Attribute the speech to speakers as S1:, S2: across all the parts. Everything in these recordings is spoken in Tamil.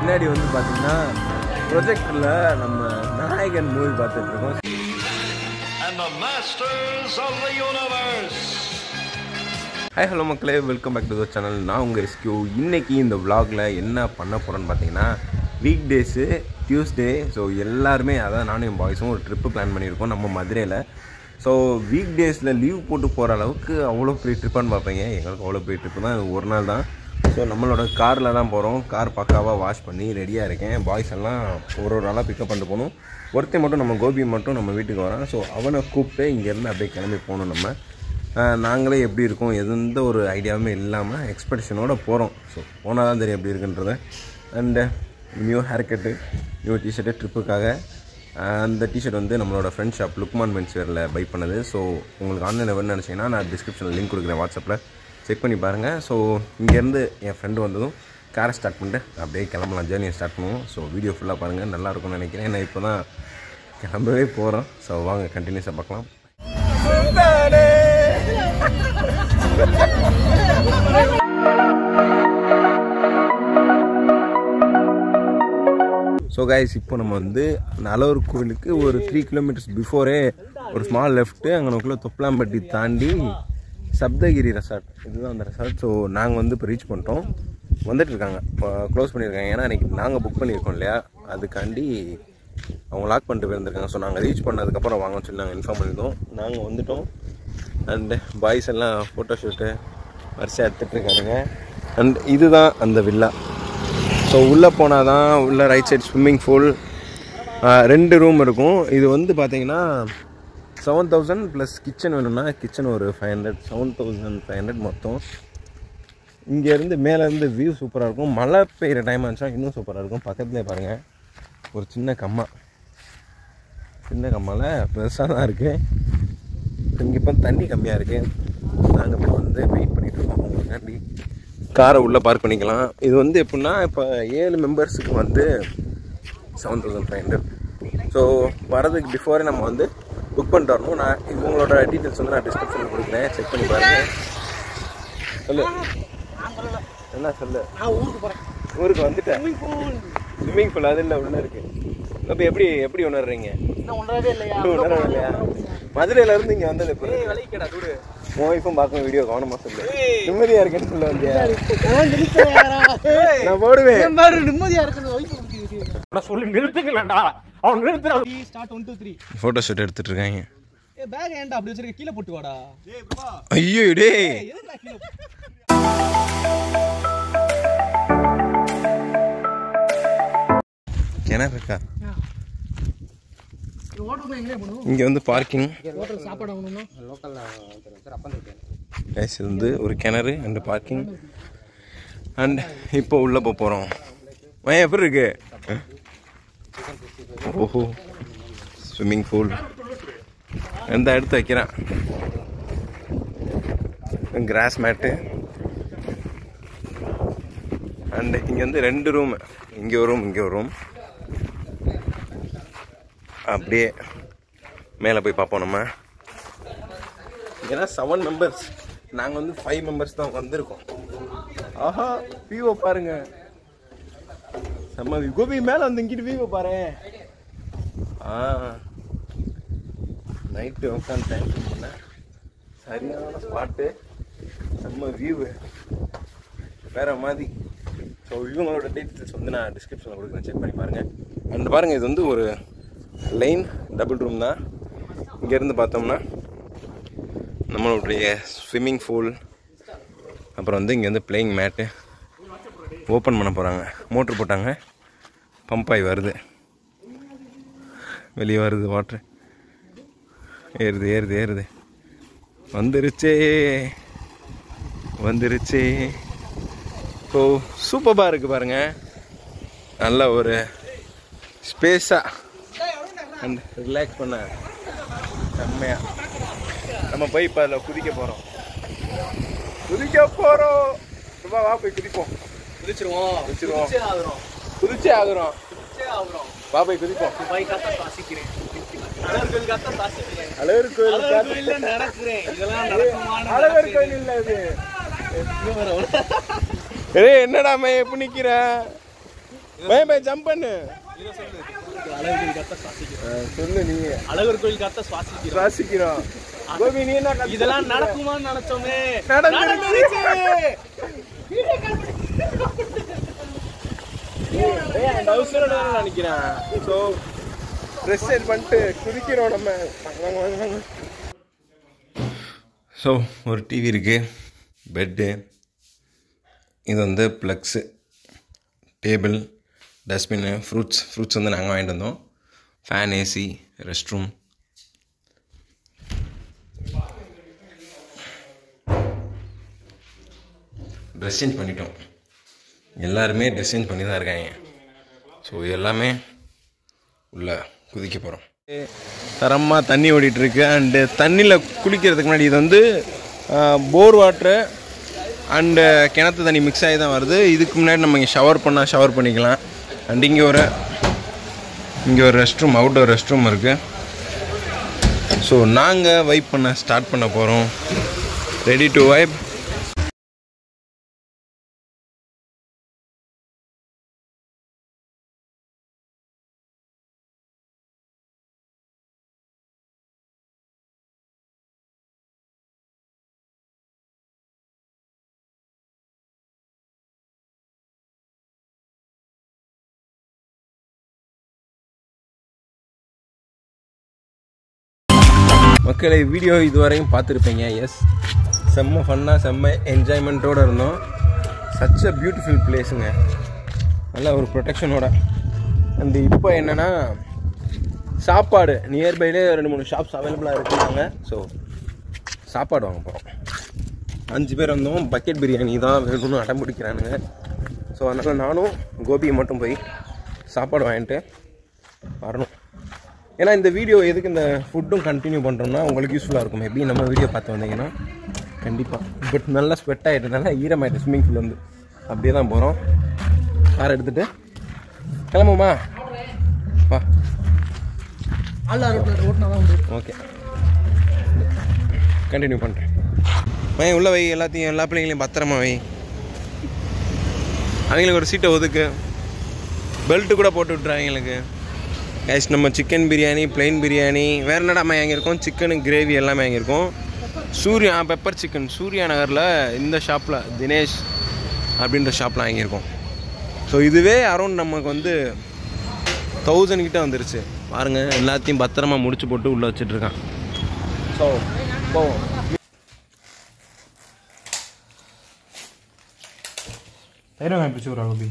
S1: பின்னாடி வந்து பார்த்தீங்கன்னா ப்ரொஜெக்டரில் நம்ம நாயகன் மூவி பார்த்துட்டு இருக்கோம்
S2: and the masters of the universe.
S1: Hi hello மக்களே welcome back to the channel நான் உங்கள் ரெஸ்கியூ இன்னைக்கு இந்த vlogல என்ன பண்ண போகிறோன்னு பார்த்தீங்கன்னா வீக் டேஸு டியூஸ்டே ஸோ எல்லாருமே அதான் நானும் என் பாய்ஸும் ஒரு ட்ரிப்பு பிளான் பண்ணியிருக்கோம் நம்ம மதுரையில் ஸோ வீக் டேஸில் லீவ் போட்டு போகிற அளவுக்கு அவ்வளோ பெரிய ட்ரிப்பான்னு பார்ப்பீங்க எங்களுக்கு அவ்வளோ பெரிய ட்ரிப்பு தான் இது ஒரு நாள் தான் ஸோ நம்மளோட காரில் தான் போகிறோம் கார் பக்காவாக வாஷ் பண்ணி ரெடியாக இருக்கேன் பாய்ஸ் எல்லாம் ஒரு ஒரு ஆளாக பிக்கப் பண்ணிட்டு போகணும் ஒருத்தன் மட்டும் நம்ம கோபி மட்டும் நம்ம வீட்டுக்கு வரான் ஸோ அவனை கூப்பிட்டு இங்கேருந்து அப்படியே கிளம்பி போகணும் நம்ம ஆஹ் நாங்களே எப்படி இருக்கோம் எந்த ஒரு ஐடியாவுமே இல்லாமல் எக்ஸ்பெக்டேஷனோட போகிறோம் ஸோ போனால் தான் தெரியும் எப்படி இருக்குன்றது and new haircut new T-shirt ட்ரிப்புக்காக அந்த டிஷர்ட் வந்து நம்மளோட ஃப்ரெண்ட் ஷாப் லுக்மான் மென்ஸ்வேரில் பை பண்ணது ஸோ உங்களுக்கு ஆன்லைனில் வேணும்னு நினச்சிங்கன்னா நான் டிஸ்கிரிப்ஷனில் லிங்க் கொடுக்குறேன் வாட்ஸ்அப்பில் செக் பண்ணி பாருங்கள் ஸோ இங்கேருந்து என் ஃப்ரெண்டு வந்ததும் காரை ஸ்டார்ட் பண்ணிட்டு அப்படியே கிளம்பலாம் ஜேர்னியை ஸ்டார்ட் பண்ணுவோம் ஸோ வீடியோ ஃபுல்லாக பாருங்கள் நல்லா இருக்கும்னு நினைக்கிறேன் நான் இப்போ தான் கிளம்பவே போகிறோம் ஸோ வாங்க கண்டினியூஸாக பார்க்கலாம் ஸோ கைஸ் இப்போ நம்ம வந்து நலவர் கோவிலுக்கு ஒரு த்ரீ கிலோமீட்டர்ஸ் பிஃபோரே ஒரு ஸ்மால் லெஃப்ட்டு அங்கனக்குள்ளே தொப்பலாம்பட்டி தாண்டி சப்தகிரி ரெசார்ட் இதுதான் அந்த ரெசார்ட் ஸோ நாங்கள் வந்து இப்போ ரீச் பண்ணிட்டோம் வந்துட்டு இருக்காங்க க்ளோஸ் பண்ணியிருக்காங்க ஏன்னா அன்றைக்கி நாங்கள் புக் பண்ணியிருக்கோம் இல்லையா அதுக்காண்டி அவங்க லாக் பண்ணிட்டு போயிருந்திருக்காங்க ஸோ நாங்கள் ரீச் பண்ணதுக்கப்புறம் வாங்கன்னு சொல்லி நாங்கள் இன்ஃபார்ம் பண்ணியிருந்தோம் நாங்கள் வந்துட்டோம் அண்டு பாய்ஸ் எல்லாம் ஃபோட்டோ ஷூட்டு வரிசையாக எடுத்துகிட்டு இருக்கானுங்க அண்ட் இதுதான் அந்த வில்லா ஸோ உள்ளே போனால் தான் உள்ள ரைட் சைடு ஸ்விம்மிங் பூல் ரெண்டு ரூம் இருக்கும் இது வந்து பார்த்தீங்கன்னா செவன் தௌசண்ட் ப்ளஸ் கிச்சன் வேணும்னா கிச்சன் ஒரு five hundred seven thousand five hundred மொத்தம் இங்கேருந்து மேலேருந்து வியூ சூப்பராக இருக்கும் மழை பெய்கிற டைம் ஆச்சுன்னா இன்னும் சூப்பராக இருக்கும் பக்கத்துலேயே பாருங்கள் ஒரு சின்ன கம்மா சின்ன கம்மாவில் பெருசாக தான் இருக்குது இங்கே இப்போ தண்ணி கம்மியாக இருக்குது நாங்கள் இப்போ வந்து வெயிட் பண்ணிகிட்டு இருக்கோம் அவங்களுக்காண்டி காரை உள்ளே பார்க் பண்ணிக்கலாம் இது வந்து எப்படின்னா இப்போ ஏழு மெம்பர்ஸுக்கு வந்து seven thousand five hundred so வரதுக்கு பிஃபோரே நம்ம வந்து புக் பண்ணிட்டு வரணும் நான் இவங்களோட டீட்டெயில்ஸ் வந்து நான் டிஸ்கிரிப்ஷனில் கொடுக்குறேன் செக் பண்ணி பாருங்கள் சொல்லு என்ன சொல்லு ஊருக்கு வந்துட்டேன் ஸ்விம்மிங் பூல் அது இல்லை உள்ள இருக்கு இப்போ எப்படி எப்படி உணர்றீங்க
S3: உணரவே இல்லையா
S1: இன்னும் உணரவே இல்லையா மதுரையில இருந்து இங்க வந்தது இப்போ உன் ஒய்ஃபும் பார்க்கணும் வீடியோ கவனமா சொல்லு நிம்மதியா இருக்கேன்னு சொல்ல வந்தியா நான் போடுவேன்
S3: நிம்மதியா இருக்குது
S4: சொல்லி நிறுத்துக்கலடா அவன் நிறுத்துற
S3: start one two three
S1: photo shoot எடுத்துட்டு இருக்காங்க
S3: ஏ பேக் ஏன்டா அப்படி வச்சிருக்க கீழே போட்டு வாடா
S1: ஐயோ டேய்
S3: எதுக்குடா கீழே
S1: கிணறு இருக்கா
S3: ஓட்டர் எங்கே பண்ணுவோம்
S1: இங்க வந்து பார்க்கிங்
S3: ஓட்டர் சாப்பாடு வாங்கணும்னா
S1: கைஸ் இது வந்து ஒரு கிணறு அண்ட் பார்க்கிங் அண்ட் இப்போ உள்ள போக போகிறோம் வயன் எப்படி இருக்கு ஓஹோ ஸ்விம்மிங் பூல் எந்த எடுத்து வைக்கிறேன் கிராஸ் மேட்டு அண்ட் இங்கே வந்து ரெண்டு ரூம் இங்கே ஒரு ரூம் இங்கே ஒரு ரூம் அப்படியே மேலே போய் பார்ப்போம் நம்ம ஏன்னா செவன் மெம்பர்ஸ் நாங்கள் வந்து ஃபைவ் மெம்பர்ஸ் தான் வந்திருக்கோம் ஆஹா விவோ பாருங்க செம்ம view. கோபி மேலே வந்து இங்கிட்டு விவோ பாரு ஆ நைட்டு உட்காந்து டைம் பண்ணேன் சரியான ஸ்பாட்டு செம்ம வியூ வேற மாதிரி ஸோ இவங்களோட டீட்டெயில்ஸ் வந்து நான் டிஸ்கிரிப்ஷனில் கொடுக்குறேன் செக் பண்ணி பாருங்கள் அண்ட் பாருங்கள் இது வந்து ஒரு லைன் டபுள் ரூம் தான் இங்கேருந்து பார்த்தோம்னா நம்மளுடைய ஸ்விம்மிங் பூல் அப்புறம் வந்து இங்கே வந்து பிளேயிங் மேட்டு ஓப்பன் பண்ண போகிறாங்க மோட்ரு போட்டாங்க பம்ப் ஆகி வருது வெளியே வருது வாட்ரு ஏறுது ஏறுது ஏறுது வந்துருச்சே வந்துருச்சே ஸோ சூப்பராக இருக்குது பாருங்க நல்ல ஒரு ஸ்பேஸாக அண்ட் ரிலாக்ஸ் பண்ண செம்மையாக நம்ம போய் இப்போ அதில் குதிக்க போகிறோம் குதிக்க போகிறோம் சும்மா வா போய் குதிப்போம்
S3: குதிச்சிருவோம்
S1: குதிச்சிருவோம்.
S3: குதிச்சே ஆகுறோம்
S1: குதிச்சே ஆகுறோம்
S3: குதிச்சே ஆகுறோம்
S1: வா போய் குதிப்போம்
S3: பைக்காத்த தாசிக்கிறேன் அழகர்களுக்காக தாசிக்கிறேன்
S1: அழகர் கோயில்
S3: அழகர்கோயில்ல நடக்கிறேன் இதெல்லாம் நடக்குமான
S1: அழகர் கோயில் இல்லை இது ஏய் என்னடா மே எப்படி நிக்கிற பையன் பையன் ஜம்ப் பண்ணு
S3: அழகர் கத்த சுவாசிக்கிறோம்
S1: ஆ, சொல்லு நீ
S3: அழகர் கோயில் கத்த சுவாசிக்கிறோம்
S1: சுவாசிக்கிறோம் கோபி நீ என்ன கத்து-
S3: இதெல்லாம் நடக்குமான்னு நினைச்சோமே
S1: நடந்துருச்சு. ஏய், அந்த அவசரம் நான் நினைக்கிறேன் ஸோ ட்ரெஸ் செட் பண்ணிட்டு குதிக்கிறோம் நம்ம வாங்க வாங்க வாங்க ஸோ ஒரு டிவி இருக்குது பெட்டு இது வந்து plugs table dustbin fruits fruits வந்து நாங்கள் வாங்கிட்டு வந்தோம் fan AC rest room dress change பண்ணிட்டோம் எல்லாருமே ட்ரெஸ் சேஞ்ச் பண்ணி தான் இருக்காங்க ஸோ எல்லாமே உள்ள குதிக்க போகிறோம் தரமாக தண்ணி ஓடிட்டுருக்கு அண்டு தண்ணியில் குளிக்கிறதுக்கு முன்னாடி இது வந்து போர் வாட்ரு அண்டு கிணத்து தண்ணி மிக்ஸ் ஆகி தான் வருது இதுக்கு முன்னாடி நம்ம இங்கே ஷவர் பண்ணால் ஷவர் பண்ணிக்கலாம் அண்ட் இங்கே ஒரு இங்கே ஒரு rest room outdoor rest room இருக்குது ஸோ நாங்கள் வைப் பண்ண ஸ்டார்ட் பண்ண போகிறோம் ரெடி டு வைப் மக்களை வீடியோ இதுவரையும் பார்த்துருப்பீங்க எஸ் செம்ம ஃபன்னாக செம்ம என்ஜாய்மெண்ட்டோடு இருந்தோம் சச் அ பியூட்டிஃபுல் பிளேஸுங்க நல்ல ஒரு ப்ரொடெக்ஷனோட அண்ட் இப்போ என்னென்னா சாப்பாடு நியர்பைலே ரெண்டு மூணு ஷாப்ஸ் அவைலபிளாக இருக்குனாங்க ஸோ சாப்பாடு வாங்க போகிறோம் அஞ்சு பேர் வந்தோம் பக்கெட் பிரியாணி தான் வேணும்னு அடம் பிடிக்கிறானுங்க ஸோ அதனால் நானும் கோபியை மட்டும் போய் சாப்பாடு வாங்கிட்டு வரணும் ஏன்னா இந்த வீடியோ எதுக்கு இந்த ஃபுட்டும் கண்டினியூ பண்ணுறோம்னா உங்களுக்கு யூஸ்ஃபுல்லாக இருக்கும் மேபி நம்ம வீடியோ பார்த்து வந்தீங்கன்னா கண்டிப்பாக பட் நல்லா ஸ்வெட் ஆகிட்டதுனால ஈரமாயிட்டு ஸ்விம்மிங் பூல் வந்து அப்படியே தான் போகிறோம் கார் எடுத்துகிட்டு கிளம்புமா வா ஓகே கண்டினியூ பண்ணுறேன் வை உள்ள வை எல்லாத்தையும் எல்லா பிள்ளைங்களையும் பத்திரமா வை அவங்களுக்கு ஒரு சீட்டை ஒதுக்கு பெல்ட்டு கூட போட்டு விட்றாங்க எங்களுக்கு கைஸ் நம்ம சிக்கன் பிரியாணி பிளெயின் பிரியாணி வேறு என்னடா வாங்கியிருக்கோம் சிக்கனு கிரேவி எல்லாமே வாங்கியிருக்கோம் சூர்யா பெப்பர் சிக்கன் சூர்யா நகரில் இந்த ஷாப்பில் தினேஷ் அப்படின்ற ஷாப்பில் வாங்கியிருக்கோம் ஸோ இதுவே அரௌண்ட் நமக்கு வந்து தௌசண்ட் கிட்ட வந்துருச்சு பாருங்கள் எல்லாத்தையும் பத்திரமா முடிச்சு போட்டு உள்ளே வச்சிட்ருக்கான் ஸோ போவோம்
S4: தைரியம் கம்பிச்சு ஒரு கோபி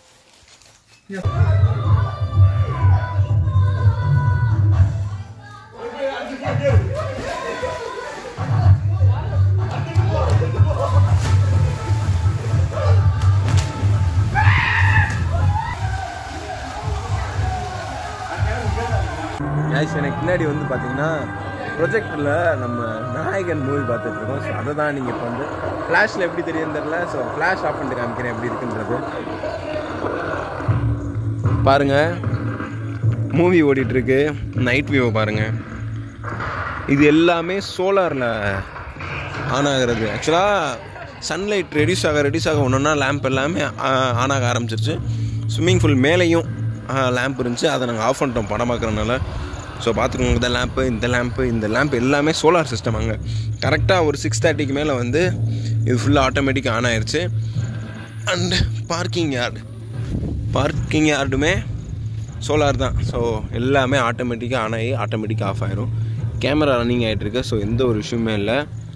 S1: guys எனக்கு பின்னாடி வந்து பார்த்தீங்கன்னா ப்ரொஜெக்டில் நம்ம நாயகன் மூவி பார்த்துட்டு இருக்கோம் ஸோ அதை தான் நீங்கள் இப்போ வந்து ஃப்ளாஷில் எப்படி தெரியும் தெரியல ஸோ ஃப்ளாஷ் ஆஃப் பண்ணிட்டு காமிக்கிறேன் எப்படி இருக்குன்றது பாருங்க மூவி ஓடிட்டுருக்கு நைட் வியூவை பாருங்க இது எல்லாமே சோலாரில் ஆன் ஆகிறது ஆக்சுவலாக சன்லைட் ரெடியூஸ் ஆக ரெடியூஸ் ஆக ஒன்றுனா லேம்ப் எல்லாமே ஆன் ஆக ஆரம்பிச்சிருச்சு ஸ்விம்மிங் ஃபுல் மேலேயும் லேம்ப் இருந்துச்சு அதை நாங்கள் ஆஃப் பண்ணிட்டோம் படம் பார்க்குறதுனால ஸோ பார்த்துக்கோங்க இந்த லேம்ப்பு இந்த லேம்ப்பு இந்த லேம்ப் எல்லாமே சோலார் சிஸ்டம் அங்கே கரெக்டாக ஒரு சிக்ஸ் தேர்ட்டிக்கு மேலே வந்து இது ஃபுல்லாக ஆட்டோமேட்டிக் ஆன் ஆயிடுச்சு அண்ட் பார்க்கிங் யார்டு பார்க்கிங் யார்டுமே சோலார் தான் ஸோ எல்லாமே ஆட்டோமேட்டிக்காக ஆன் ஆகி ஆட்டோமேட்டிக்காக ஆஃப் ஆயிரும் கேமரா ரன்னிங் ஆகிட்டு இருக்கு ஸோ எந்த ஒரு இஷ்யூமே இல்லை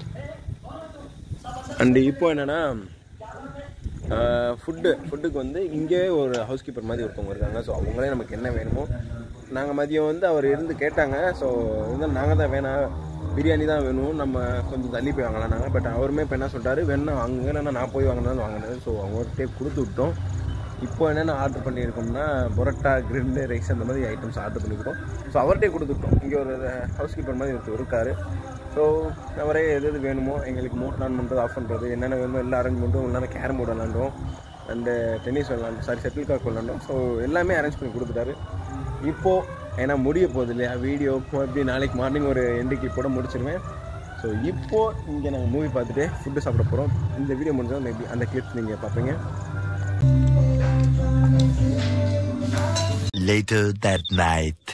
S1: அண்டு இப்போ என்னென்னா ஃபுட்டு ஃபுட்டுக்கு வந்து இங்கே ஒரு ஹவுஸ் கீப்பர் மாதிரி ஒருத்தவங்க இருக்காங்க ஸோ அவங்களே நமக்கு என்ன வேணுமோ நாங்கள் மதியம் வந்து அவர் இருந்து கேட்டாங்க ஸோ இருந்தாலும் நாங்கள் தான் வேணாம் பிரியாணி தான் வேணும் நம்ம கொஞ்சம் தள்ளி போய் வாங்கலாம் நாங்கள் பட் அவருமே இப்போ என்ன சொல்லிட்டாரு வேணா வாங்குங்க இல்லைன்னா நான் போய் வாங்கினாலும் வாங்கினது ஸோ அவங்ககிட்டே கொடுத்து விட்டோம் இப்போ என்னென்ன ஆர்டர் பண்ணியிருக்கோம்னா பொரோட்டா கிரில்லு ரைஸ் அந்த மாதிரி ஐட்டம்ஸ் ஆர்டர் பண்ணியிருக்கோம் ஸோ அவர்கிட்டே கொடுத்துட்டோம் இங்கே ஒரு ஹவுஸ் கீப்பர் மாதிரி ஒருத்தர் இருக்கார் ஸோ அவரே எது எது வேணுமோ எங்களுக்கு மோட்டர் ஆன் பண்ணுறது ஆஃப் பண்ணுறது என்னென்ன வேணுமோ எல்லா அரேஞ்ச் பண்ணுறோம் இல்லைனா கேரம் போர்டு விளாண்டோம் அண்டு டென்னிஸ் விளாண்டோம் சாரி செட்டில் காக் விளாண்டோம் ஸோ எல்லாமே அரேஞ்ச் பண்ணி கொடுத்துட்டாரு இப்போது ஏன்னா முடிய போகுது இல்லையா வீடியோ எப்படி நாளைக்கு மார்னிங் ஒரு எண்டுக்கு போட முடிச்சிருவேன் ஸோ இப்போது இங்கே நாங்கள் மூவி பார்த்துட்டு ஃபுட்டு சாப்பிட போகிறோம் இந்த வீடியோ முடிஞ்சால் மேபி அந்த கிளிப்ஸ் நீங்கள் பார்ப்பீங்க
S5: Later that night.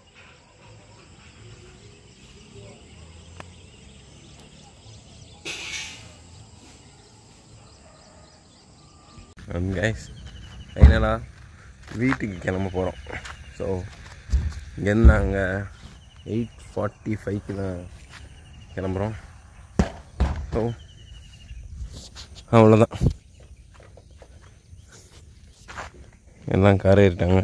S1: And guys ஃபைனலாக வீட்டுக்கு கிளம்ப போகிறோம் ஸோ இங்கேருந்து நாங்கள் எயிட் ஃபார்ட்டி ஃபைவ்க்கு தான் கிளம்புறோம் ஸோ அவ்வளோதான் எல்லாம் கார் ஏறிட்டாங்க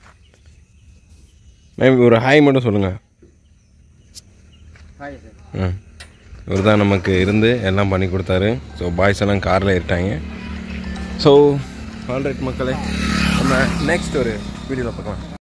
S1: மேம் ஒரு ஹாய் மட்டும் சொல்லுங்கள் ம் இவர் தான் நமக்கு இருந்து எல்லாம் பண்ணி கொடுத்தாரு ஸோ பாய்ஸ் எல்லாம் காரில் ஏறிட்டாங்க ஸோ ஆல்ரைட் மக்களே நம்ம நெக்ஸ்ட் ஒரு வீடியோவில் பார்க்கலாம்